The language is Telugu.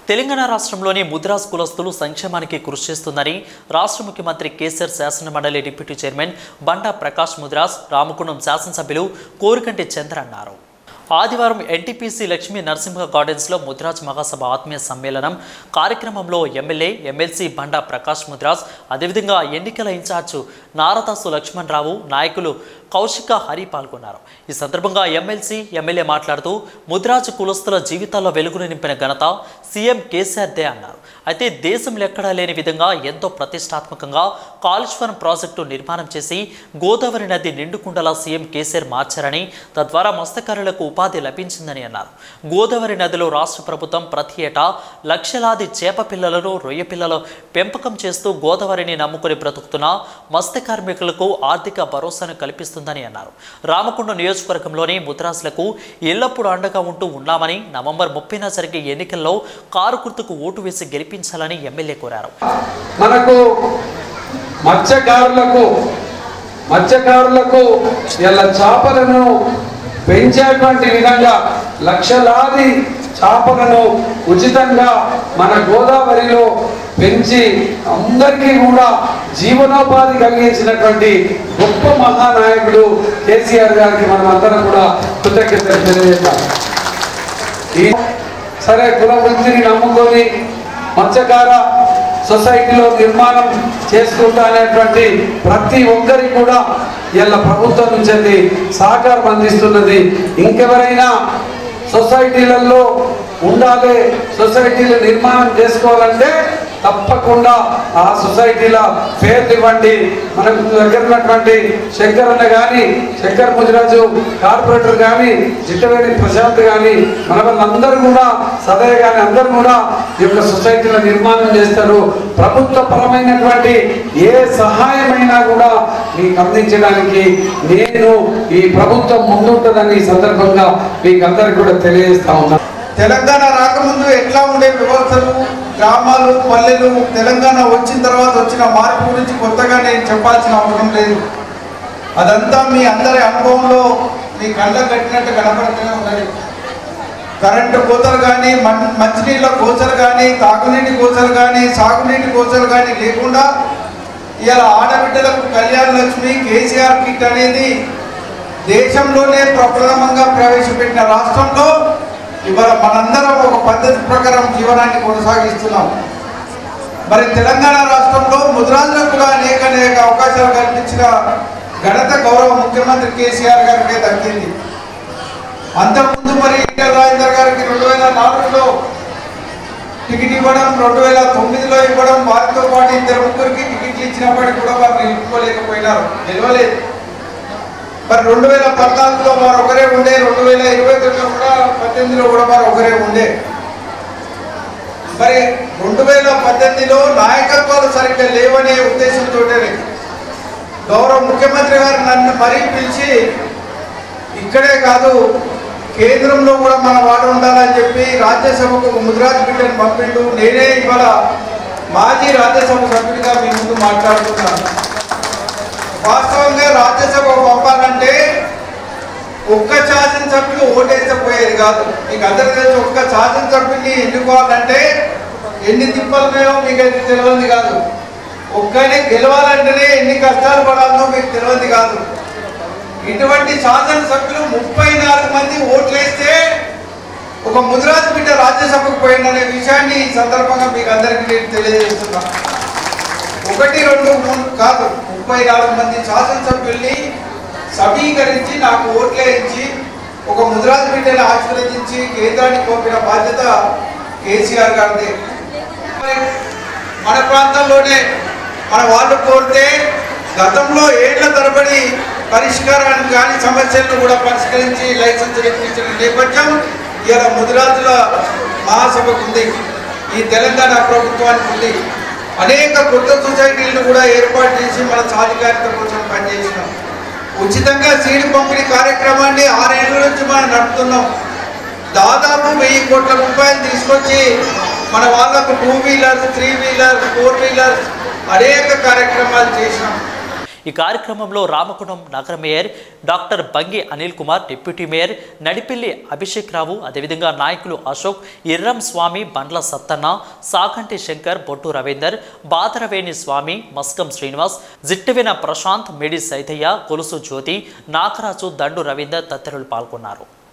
తెలంగాణ రాష్ట్రంలోని ముద్రాస్ కులస్తులు సంక్షేమానికి కృషి చేస్తుందని రాష్ట్ర ముఖ్యమంత్రి కేసీఆర్ శాసన మండలి డిప్యూటీ చైర్మన్ బండా ప్రకాష్ ముద్రాస్ రామకుండం శాసనసభ్యులు కోరికంటి చంద్ర అన్నారు ఆదివారం ఎన్టీపీసీ లక్ష్మీ నరసింహ గార్డెన్స్లో ముద్రాజ్ మహాసభ ఆత్మీయ సమ్మేళనం కార్యక్రమంలో ఎమ్మెల్యే ఎమ్మెల్సీ బండా ప్రకాష్ ముద్రాజ్ అదేవిధంగా ఎన్నికల ఇన్ఛార్జు నారదాసు లక్ష్మణ్ రావు నాయకులు కౌశిక హరి పాల్గొన్నారు ఈ సందర్భంగా ఎమ్మెల్సీ ఎమ్మెల్యే మాట్లాడుతూ ముద్రాజ్ కులస్తుల జీవితాల్లో వెలుగును నింపిన ఘనత సీఎం కేసీఆర్దే అన్నారు అయితే దేశంలో ఎక్కడా లేని విధంగా ఎంతో ప్రతిష్టాత్మకంగా కాళేశ్వరం ప్రాజెక్టు నిర్మాణం చేసి గోదావరి నది నిండుకుండలా సీఎం కేసీఆర్ మార్చారని తద్వారా మత్స్యకారులకు ఉపాధి లభించిందని అన్నారు గోదావరి నదిలో రాష్ట్ర ప్రభుత్వం ప్రతి ఏటా లక్షలాది చేప పిల్లలను రొయ్య పిల్లల పెంపకం చేస్తూ గోదావరిని నమ్ముకొని బ్రతుకుతున్న మత్స్య కార్మికులకు ఆర్థిక భరోసాను కల్పిస్తుందని అన్నారు రామకొండ నియోజకవర్గంలోని ముద్రాసులకు ఎల్లప్పుడూ అండగా ఉంటూ ఉన్నామని నవంబర్ ముప్పైన జరిగే ఎన్నికల్లో కారు గుర్తుకు ఓటు వేసి గెలిపించాలని ఎమ్మెల్యే కోరారు మనకు మత్స్యకారులకు మత్స్యకారులకు ఇలా చేపలను పెంచేటువంటి విధంగా లక్షలాది చేపలను ఉచితంగా మన గోదావరిలో పెంచి అందరికీ కూడా జీవనోపాధి కలిగించినటువంటి గొప్ప మహానాయకుడు కేసీఆర్ గారికి మనం అందరం కూడా కృతజ్ఞతలు తెలియజేస్తాం ఈ సరే కుల వృత్తిని నమ్ముకొని మత్స్యకార సొసైటీలో నిర్మాణం చేసుకుంటా అనేటువంటి ప్రతి ఒక్కరికి కూడా ఇలా ప్రభుత్వం నుంచి సహకారం అందిస్తున్నది ఇంకెవరైనా సొసైటీలలో ఉండాలి సొసైటీలు నిర్మాణం చేసుకోవాలంటే తప్పకుండా ఆ సొసైటీల పేర్లు ఇవ్వండి మనకు దగ్గర ఉన్నటువంటి శంకర్ అన్న కానీ శంకర్ ముజరాజు కార్పొరేటర్ కానీ జిట్టవేణి ప్రశాంత్ కానీ మన వాళ్ళందరూ కూడా సదయ కానీ అందరూ కూడా ఈ యొక్క సొసైటీల నిర్మాణం చేస్తారు ప్రభుత్వ పరమైనటువంటి ఏ సహాయమైనా కూడా మీకు అందించడానికి నేను ఈ ప్రభుత్వం ముందుంటుందని ఈ సందర్భంగా మీకు అందరికి కూడా తెలియజేస్తా ఉన్నాను తెలంగాణ రాకముందు ఎట్లా ఉండే వ్యవస్థలు గ్రామాలు పల్లెలు తెలంగాణ వచ్చిన తర్వాత వచ్చిన మార్పు గురించి కొత్తగా నేను చెప్పాల్సిన అవసరం లేదు అదంతా మీ అందరి అనుభవంలో మీ కళ్ళ కట్టినట్టు కనపడుతూనే ఉన్నది కరెంటు కోతలు కానీ మన్- మంచినీళ్ళ కోతలు కానీ తాగునీటి కోతలు కానీ సాగునీటి కోతలు కానీ లేకుండా ఇలా ఆడబిడ్డలకు కళ్యాణ లక్ష్మి కేసీఆర్ కిట్ అనేది దేశంలోనే ప్రప్రథమంగా ప్రవేశపెట్టిన రాష్ట్రంలో ఇవాళ మనందరం ఒక పద్ధతి ప్రకారం జీవనాన్ని కొనసాగిస్తున్నాం మరి తెలంగాణ రాష్ట్రంలో ముద్రాజులకు కూడా అనేక అనేక అవకాశాలు కల్పించిన ఘనత గౌరవ ముఖ్యమంత్రి కేసీఆర్ గారికి దక్కింది అంతకుముందు మరి ఈటెల రాజేందర్ గారికి రెండు వేల నాలుగులో టికెట్ ఇవ్వడం రెండు వేల తొమ్మిదిలో ఇవ్వడం వారితో పాటు ఇద్దరు ముగ్గురికి టికెట్లు ఇచ్చినప్పటికీ కూడా వారు నిలుపుకోలేకపోయినారు నిలవలేదు మరి రెండు వేల పద్నాలుగులో వారు ఒకరే ఉండే రెండు వేల ఇరవై తొమ్మిదిలో కూడా పద్దెనిమిదిలో కూడా వారు ఒకరే ఉండే మరి రెండు వేల పద్దెనిమిదిలో నాయకత్వాలు సరిగ్గా లేవనే ఉద్దేశంతో గౌరవ ముఖ్యమంత్రి గారు నన్ను మరీ పిలిచి ఇక్కడే కాదు కేంద్రంలో కూడా మన వాడు ఉండాలని చెప్పి రాజ్యసభకు ఒక ముద్రాజ్ బిడ్డను పంపిండు నేనే ఇవాళ మాజీ రాజ్యసభ సభ్యుడిగా మీ ముందు మాట్లాడుతున్నాను వాస్తవంగా రాజ్యసభ పంపాలంటే ఒక్క శాసనసభ్యులు ఓటేసపోయేది కాదు మీకు అందరికీ తెలుసు ఒక్క శాసనసభ్యుల్ని ఎన్నుకోవాలంటే ఎన్ని తిప్పలున్నాయో మీకు అది తెలియంది కాదు ఒక్కనే గెలవాలంటేనే ఎన్ని కష్టాలు పడాలో మీకు తెలియంది కాదు ఇటువంటి శాసనసభ్యులు ముప్పై నాలుగు మంది ఓట్లేస్తే ఒక ముదిరాజు బిడ్డ రాజ్యసభకు పోయిందనే విషయాన్ని ఈ సందర్భంగా మీకు అందరికీ నేను తెలియజేస్తున్నా ఒకటి రెండు మూడు కాదు ముప్పై నాలుగు మంది శాసనసభ్యుల్ని సమీకరించి నాకు ఓట్లే ఇచ్చి ఒక ముద్రాజు బిడ్డను ఆశీర్వదించి కేంద్రానికి పంపిన బాధ్యత కేసీఆర్ గారిదే మరి మన ప్రాంతంలోనే మన వాళ్ళు కోరితే గతంలో ఏళ్ల తరబడి పరిష్కారానికి కాని సమస్యలను కూడా పరిష్కరించి లైసెన్స్ ఇప్పించిన నేపథ్యం ఇలా ముదిరాజుల మహాసభకు ఉంది ఈ తెలంగాణ ప్రభుత్వానికి ఉంది అనేక కొత్త సొసైటీలను కూడా ఏర్పాటు చేసి మన సాధికారిత కోసం పనిచేసినాం ఉచితంగా సీడ్ పంపిణీ కార్యక్రమాన్ని ఆరేళ్ల నుంచి మనం నడుపుతున్నాం దాదాపు వెయ్యి కోట్ల రూపాయలు తీసుకొచ్చి మన వాళ్ళకు two wheelers three wheelers four wheelers అనేక కార్యక్రమాలు చేసినాం ఈ కార్యక్రమంలో రామగుండం నగర mayor doctor Bangi Anil Kumar deputy mayor Nadipilli Abhishek Rao అదేవిధంగా నాయకులు అశోక్ ఇర్రం స్వామి బండ్ల సత్తన్న సాకంటి శంకర్ బొట్టు రవీందర్ బాదరవేణి స్వామి మస్కం శ్రీనివాస్ జిట్టవిన ప్రశాంత్ మేడి సైతయ్య కొలుసు జ్యోతి నాగరాజు దండు రవీందర్ తదితరులు పాల్గొన్నారు